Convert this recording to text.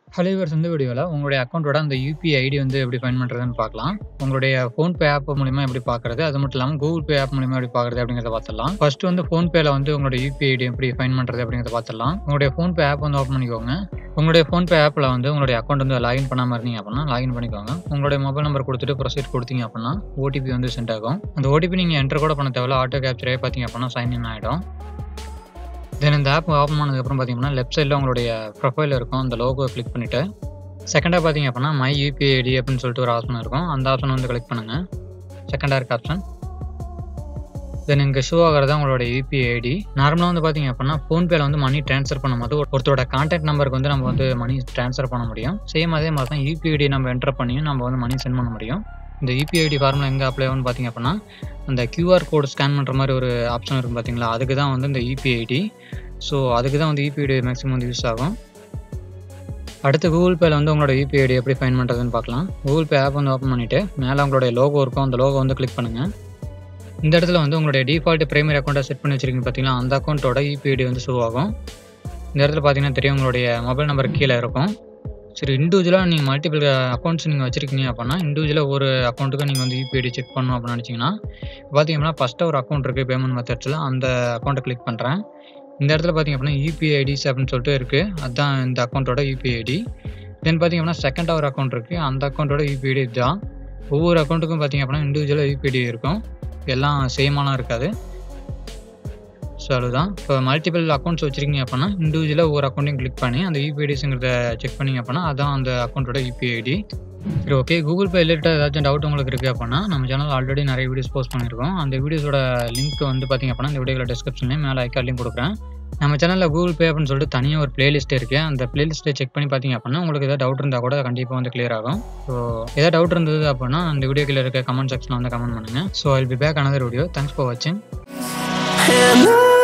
hello viewers இந்த வீடியோவில் உங்களுடைய அக்கௌண்ட்டோட அந்த யூபிஐ ஐடி வந்து எப்படி ஃபைண்ட் பண்ணுறதுன்னு பார்க்கலாம் உங்களுடைய ஃபோன்பே ஆப் மூலிமா எப்படி பார்க்குறது அது மட்டும் இல்லாமல் கூகுள் பே ஆப் மூலிமா எப்படி பார்க்குறது அப்படிங்கிறத பார்த்துடலாம் ஃபர்ஸ்ட் வந்து ஃபோன்பேல வந்து உங்களுடைய யூபிஐ ஐடி எப்படி ஃபைண்ட் பண்ணுறது அப்படிங்கிறத பார்த்துடலாம் உங்களுடைய ஃபோன்பே ஆப் வந்து ஓப்பன் பண்ணிக்கோங்க உங்களுடைய ஃபோன்பே ஆப்பில் வந்து உங்களுடைய அக்கௌண்ட் வந்து லாகின் பண்ணாமல் இருந்தீங்க அப்படின்னா லாகின் பண்ணிக்கோங்க உங்களுடைய மொபைல் நம்பர் கொடுத்துட்டு ப்ரொசீட் கொடுத்தீங்க அப்படின்னா ஓடிபி வந்து சென்ட் ஆகும் அந்த ஓடிபி நீங்கள் என்டர் கூட பண்ண தேவையில்ல ஆட்டோ கேப்சரே பார்த்தீங்க அப்படின்னா சைன் இன் ஆகிடும் தென் இந்த ஆப் ஓப்பன் பண்ணதுக்கப்புறம் பார்த்தீங்கன்னா லெஃப்ட் சைடில் உங்களுடைய ப்ரொஃபைல் இருக்கும் அந்த லோகோ கிளிக் பண்ணிவிட்டு செகண்டாக பார்த்தீங்க அப்படின்னா மை யூபிஐ ஐடி அப்படின்னு சொல்லிட்டு ஒரு ஆப்ஷன் இருக்கும் அந்த ஆப்ஷன் வந்து கிளிக் பண்ணுங்கள் செகண்டாக இருக்க ஆப்ஷன் தென் இங்கே ஷோ ஆகிறது உங்களோட யூபிஐ ஐடி நார்மலாக வந்து பார்த்தீங்க அப்படின்னா ஃபோன்பேல வந்து மணி ட்ரான்ஸ்ஃபர் பண்ணும்போது ஒருத்தரோட கான்டாக்ட் நம்பருக்கு வந்து நம்ம வந்து மணி ட்ரான்ஸ்ஃபர் பண்ண முடியும் சேம் அதே மாதிரி தான் யூபிஐ ஐடி நம்ம என்டர் பண்ணியும் நம்ம வந்து மணி சென்ட் பண்ண முடியும் இந்த யூபிஐ ஐடி ஃபார்முலா எங்கே அப்ளை ஆகும்னு பார்த்தீங்க அப்படின்னா அந்த கியூஆர் கோடு ஸ்கேன் பண்ணுற மாதிரி ஒரு ஆப்ஷன் இருக்கும் பார்த்தீங்களா அதுக்கு தான் வந்து இந்த யூபிஐ ஐடி ஸோ அதுக்கு தான் வந்து யூபிஐ ஐடி மேக்ஸிமம் வந்து யூஸ் ஆகும் அடுத்து கூகுள் பேல வந்து உங்களோட யூபிஐ ஐடி எப்படி ஃபைன் பண்ணுறதுன்னு பார்க்கலாம் கூகுள் பே ஆப் வந்து ஓப்பன் பண்ணிவிட்டு மேலே உங்களுடைய லோகோ இருக்கும் அந்த லோகோ வந்து கிளிக் பண்ணுங்கள் இந்த இடத்துல வந்து உங்களுடைய டிஃபால்ட் பிரைமரி அக்கௌண்ட்டை செட் பண்ணி வச்சிருக்கீங்க பார்த்தீங்களா அந்த அக்கௌண்ட்டோட யூபிஐ ஐடி வந்து ஷோ ஆகும் இந்த இடத்துல பார்த்தீங்கன்னா தெரியும் உங்களுடைய மொபைல் நம்பர் கீழே இருக்கும் சரி இண்டிவிஜுவலாக நீங்கள் மல்டிபிள் அக்கௌண்ட்ஸ் நீங்கள் வச்சிருக்கீங்க அப்படின்னா இண்டிவிஜுவலாக ஒரு அக்கௌண்ட்டுக்கு நீங்கள் வந்து யூபிஐ ஐடி செக் பண்ணணும் அப்படின்னு நினச்சிங்கன்னா பார்த்தீங்கன்னா ஃபஸ்ட்டு ஒரு அக்கௌண்ட் இருக்குது பேமெண்ட் மெத்தட்ஸில் அந்த அக்கௌண்ட்டை கிளிக் பண்ணுறேன் இந்த இடத்துல பார்த்தீங்க அப்படின்னா யூபிஐ ஐடிஸ் அப்படின்னு சொல்லிட்டு இருக்குது அதுதான் இந்த அக்கௌண்ட்டோட யூபிஐ ஐடி தென் பார்த்தீங்க அப்படின்னா செகண்டாக ஒரு அக்கௌண்ட் இருக்குது அந்த அக்கௌண்ட்டோட யூபிஐ ஐடி தான் ஒவ்வொரு அக்கௌண்ட்டுக்கும் பார்த்தீங்க அப்படின்னா இண்டிவிஜுவலாக யூபிஐ ஐடி இருக்கும் எல்லாம் சேமாலாம் இருக்காது ஸோ அதுதான் இப்போ மல்டிபிள் அக்கௌண்ட்ஸ் வச்சிருக்கீங்க அப்படின்னா இண்டிவிஜுவலாக ஒவ்வொரு அக்கௌண்ட்டையும் கிளிக் பண்ணி அந்த யூபிஐடிஸுங்கிறத செக் பண்ணிங்க அப்படின்னா அதான் அந்த அக்கௌண்ட்டோட யூபிஐ ஐடி சரி ஓகே கூகுள் பே ரிலேட்டட் ஏதாச்சும் டவுட் உங்களுக்கு இருக்குது அப்படின்னா நம்ம சேனல் ஆல்ரெடி நிறைய வீடியோஸ் போஸ்ட் பண்ணியிருக்கோம் அந்த வீடியோஸோட லிங்க் வந்து பார்த்திங்க அப்படின்னா இந்த வீடியோவில் டிஸ்கிரிப்ஷன்லேயும் மேலே ஐக்கார் லிங்க் கொடுக்குறேன் நம்ம சேனலில் கூகுள் பே அப்படின்னு சொல்லிட்டு தனியாக ஒரு பிளேலிஸ்ட் இருக்குது அந்த பிளேலிஸ்ட்டை செக் பண்ணி பார்த்தீங்க அப்படின்னா உங்களுக்கு ஏதாவது டவுட் இருந்தால் கூட கண்டிப்பாக வந்து கிளியர் ஆகும் ஸோ ஏதாவது டவுட் இருந்தது அப்படின்னா அந்த வீடியோ கீழே இருக்க கமெண்ட் செக்ஷனில் வந்து கமெண்ட் பண்ணுங்கள் so I'll be back another video thanks for வாட்சிங் And I